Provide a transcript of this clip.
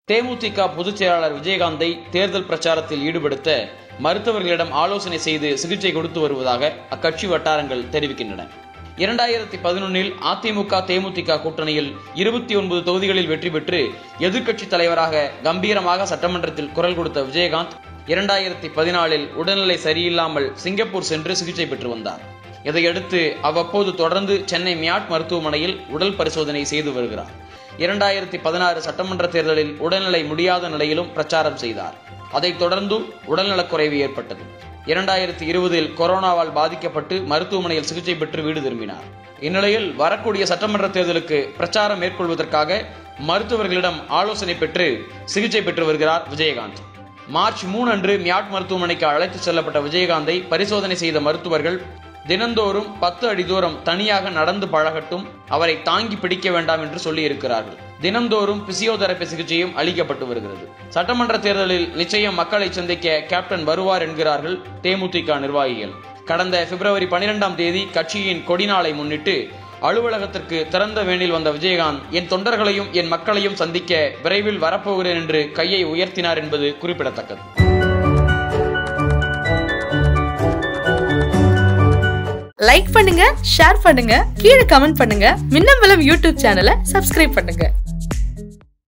தேமுதிக பொதுச் செயலாளர் விஜயகாந்தை தேர்தல் பிரச்சாரத்தில் ஈடுபடுத்த மருத்துவர்களிடம் ஆலோசனை செய்து சிகிச்சை கொடுத்து வருவதாக அக்கட்சி வட்டாரங்கள் தெரிவிக்கின்றன இரண்டாயிரத்தி பதினொன்னில் அதிமுக தேமுதிக கூட்டணியில் இருபத்தி ஒன்பது தொகுதிகளில் வெற்றி பெற்று எதிர்க்கட்சி தலைவராக கம்பீரமாக சட்டமன்றத்தில் குரல் கொடுத்த விஜயகாந்த் இரண்டாயிரத்தி பதினாலில் உடல்நிலை சரியில்லாமல் சிங்கப்பூர் சென்று சிகிச்சை பெற்று வந்தார் இதையடுத்து அவ்வப்போது தொடர்ந்து சென்னை மியாட் மருத்துவமனையில் உடல் பரிசோதனை செய்து வருகிறார் இரண்டாயிரத்தி பதினாறு சட்டமன்ற தேர்தலில் உடல்நிலை முடியாத நிலையிலும் பிரச்சாரம் செய்தார் அதைத் தொடர்ந்து உடல்நலக்குறைவு ஏற்பட்டது இரண்டாயிரத்தி இருபதில் கொரோனாவால் பாதிக்கப்பட்டு மருத்துவமனையில் சிகிச்சை பெற்று வீடு திரும்பினார் இந்நிலையில் வரக்கூடிய சட்டமன்ற தேர்தலுக்கு பிரச்சாரம் மேற்கொள்வதற்காக மருத்துவர்களிடம் ஆலோசனை பெற்று சிகிச்சை பெற்று வருகிறார் விஜயகாந்த் மார்ச் மூணு அன்று மியாட் மருத்துவமனைக்கு அழைத்து செல்லப்பட்ட விஜயகாந்தை பரிசோதனை செய்த மருத்துவர்கள் தினந்தோறும் பத்து அடி தூரம் தனியாக நடந்து பழகட்டும் அவரை தாங்கி பிடிக்க வேண்டாம் என்று சொல்லி இருக்கிறார்கள் தினந்தோறும் பிசியோதெரபி சிகிச்சையும் அளிக்கப்பட்டு வருகிறது சட்டமன்ற தேர்தலில் நிச்சயம் மக்களை சந்திக்க கேப்டன் வருவார் என்கிறார்கள் தேமுதிக நிர்வாகிகள் கடந்த பிப்ரவரி பனிரெண்டாம் தேதி கட்சியின் கொடிநாளை முன்னிட்டு அலுவலகத்திற்கு திறந்த வேனில் வந்த விஜயகாந்த் என் தொண்டர்களையும் என் மக்களையும் சந்திக்க விரைவில் வரப்போகிறேன் என்று கையை உயர்த்தினார் என்பது குறிப்பிடத்தக்கது லைக் பண்ணுங்க ஷேர் பண்ணுங்க கீழே கமெண்ட் பண்ணுங்க மின்னம்பலம் யூடியூப் சேனலை சப்ஸ்கிரைப் பண்ணுங்க